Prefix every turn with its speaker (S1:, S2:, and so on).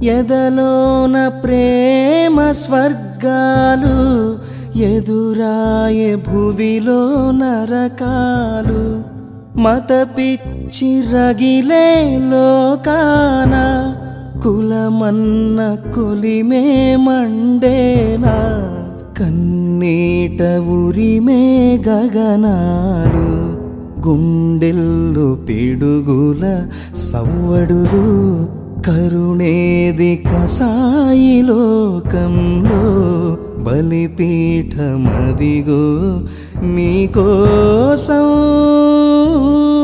S1: ఎదలోన ప్రేమ స్వర్గాలు ఎదురాయే భువిలో నరకాలు మత పిచ్చి రగిలే లోకాన కులమన్న కొలిమే మండేనా కన్నీట ఉరిమే గగనాలు గుండెల్లు పిడుగుల సవ్వడులు కరుణేది కసాయి లోకంలో బలిపీఠమదిగో మీకోసం